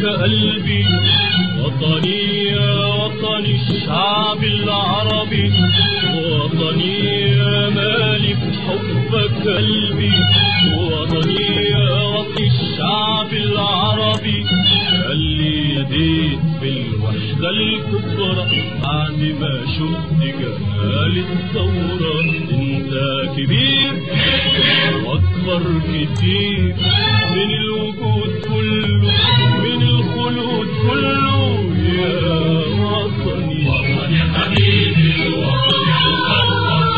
قلبي وطني يا وطني الشعب العربي وطني يا مالي بحبك قلبي وطني يا وطني الشعب العربي اللي يديت بالوحدة الكبرى بعد ما شفت جمال الثورة انت كبير واكبر كتير من الوجود كله من الخلود كله يا وطني وطني حبيبي وطني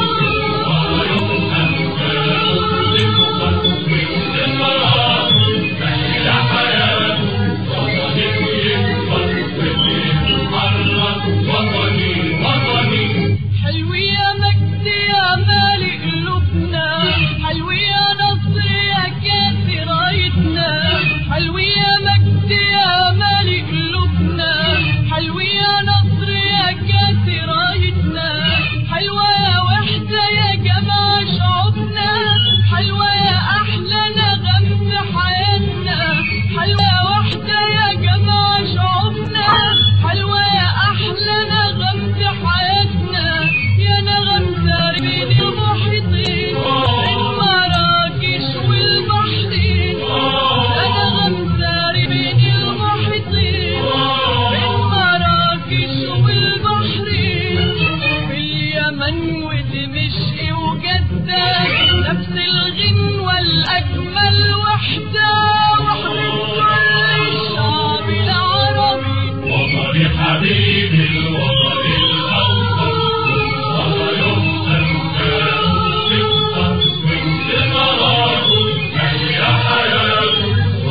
حلو يا مجد يا مالي قلوبنا حلو يا نصر يا كافي رايتنا حلو يا مجد يا مالي قلوبنا حلو يا نصر يا كافي رايتنا حلوة يا وحدة يا جماعة شعوبنا حلوة يا أحلى نغم في حياتنا حلوة يا وحدة يا جماعة شعوبنا حلوة يا أحلى نغم في حياتنا يا نغم زاربين المحيطين المراكش والبحرين يا نغم زاربين المحيطين المراكش والبحرين في اليمن ودمشق وجدة نفس الغنوة الأجمل وحدة وحدة كل الشعب العربي وطني حبيبي الوطن الأوطن ولا يحسن كان انتظار هي حياة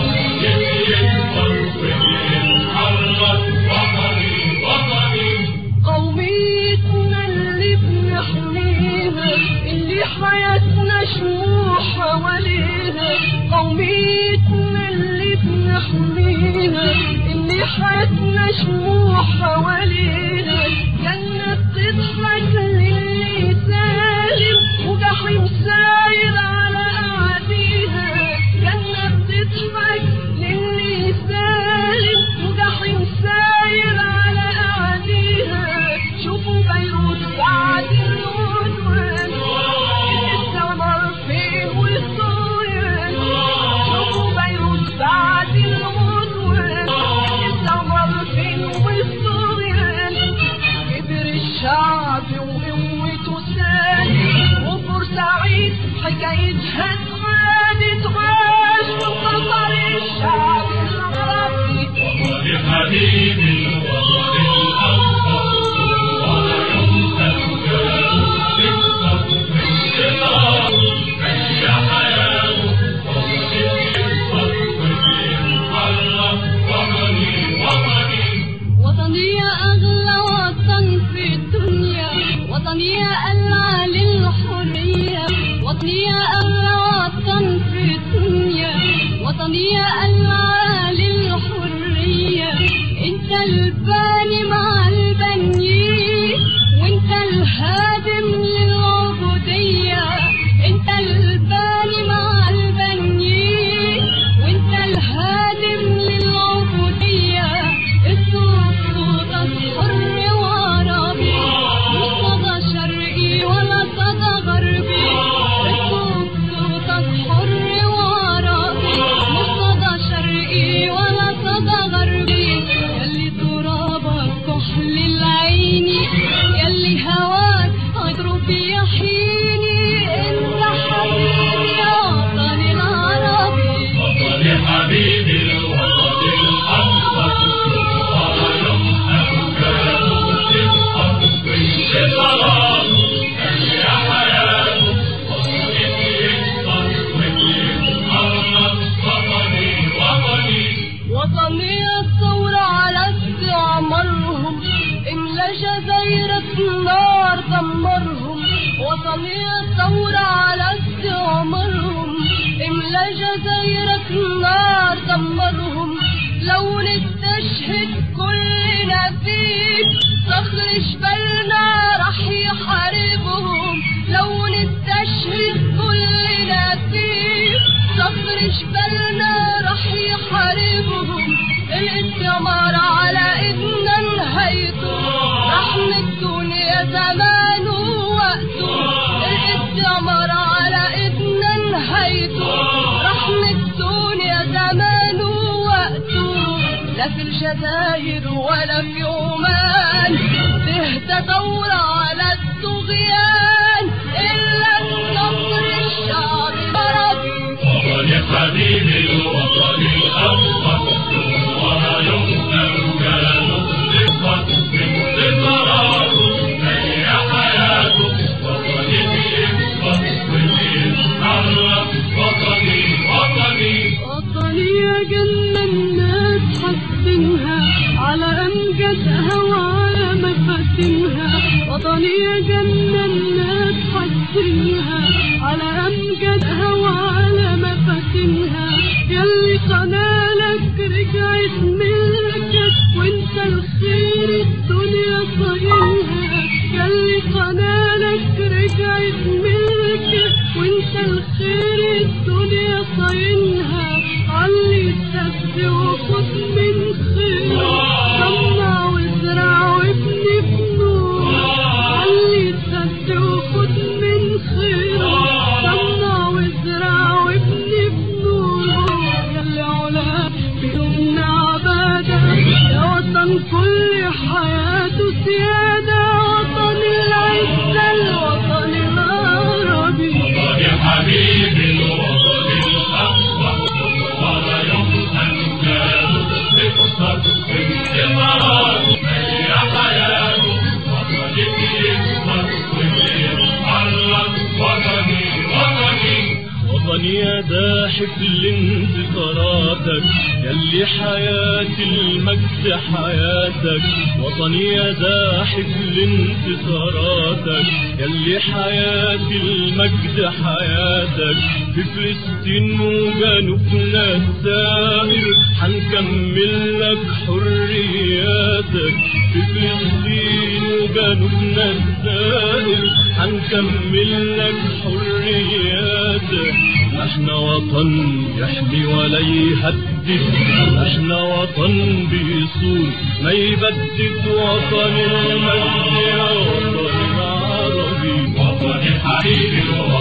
يكبر ويتحرك وطني وطني قوميتنا اللي بنحميها اللي حياتنا شموع حواليها قوميتنا اللي بنحميها اللي حياتنا شموع حواليها جنة بتضحك للي سالم وجحيم ساير على أعاديها جنة بتضحك للي سالم وجحيم ساير على أعاديها شوفوا بيروت بعد العدوان الثمر فين والصويان شوفوا بيروت بعد العدوان الثمر فين والصويان كبر الشعب وقوته سالي وبورسعيد حكايتها تغادي تغاش وخطر الشعب العربي وطني حبيبي الوطن الأوطن ولا يحسن كان يكبر انتظار هي حياة يكبر ويتحرك وطني وطني وطني يا أغلى وطن في الدنيا وطني يا ألعى للحرية وطني يا أغلى وطن في الدنيا وطني يا ألعى للحرية انت الباني مع البنيين وانت الهادم للعبودية انت الباني مع البنيين وانت الهادم للعبودية الصوت صوتك حر وعربي مش صدى شرقي ولا صدى غربي الصوت صوتك حر وعربي مش صدى شرقي ولا صدى غربي يلي ترابك كحل العين يلي هواك اضرب يحييني انت حبيبي يا وطني العربي وطني حبيبي الوطن الأوطن ولا يحسن كان يكبر ويتحرك هي حياة يكبر ويتحرك وطني وطني وطني الثورة على استعمارهم املا جزايرك نار دمرهم وطني الثورة على استعمارهم املا جزايرك نار دمرهم لو نستشهد كلنا فيك صخر جبلنا راح يحاربهم لو نستشهد كلنا فيك صخر جبلنا راح يحاربهم الاستعمار على ايدنا نهايته رحم الدنيا زمان ووقته الاستعمار على ايدنا نهايته رحم الدنيا زمان ووقته لا في الجزائر ولا في عمان تهدى ثورة على الطغيان إلا النصر الشعب العربي وطني حبيبي الوطن الأوطن ولا يمكن كانوا صفة من صفراته هي حياته وطني بيكبر وبيتحرك وطني وطني وطني يا جنة الناس حاسينها على أمجدها وعلى مفاتنها وطني يا جنة الناس حاسينها على أمجدها وعلى مفاتنها يلي قنالك رجعت ملكك وانت الخير الدنيا صايلها يلي قنالك رجعت ملكك وانت الخير الدنيا صايلها علي السد وخد من خير صنع وازرع وابني بنور علي السد وخد من خير صنع وازرع وابني بنور يلي علا بيومنا عبادة يا وطن كل حياته سيادة وطن العزة الوطن العربي وطني حبيبي الوطن الأوطن ولا يمكن كانوا صفة من صفراته هي حياته وطني بيكبر وبيتحرك وطني وطني وطني يا داحف لانتصاراتك يلي حياتي المجد حياتك وطني يا داحف لانتصاراتك يلي حياتي المجد حياتك في فلسطين وجنوبنا السائر حنكمل لك حرياتك في فلسطين وجنوبنا السائر حنكمل لك حرياتك احنا وطن يحمي ولا يهدد احنا وطن بيصون ما يبدد وطن المجد يا وطن العربي وطني حبيبي الوطن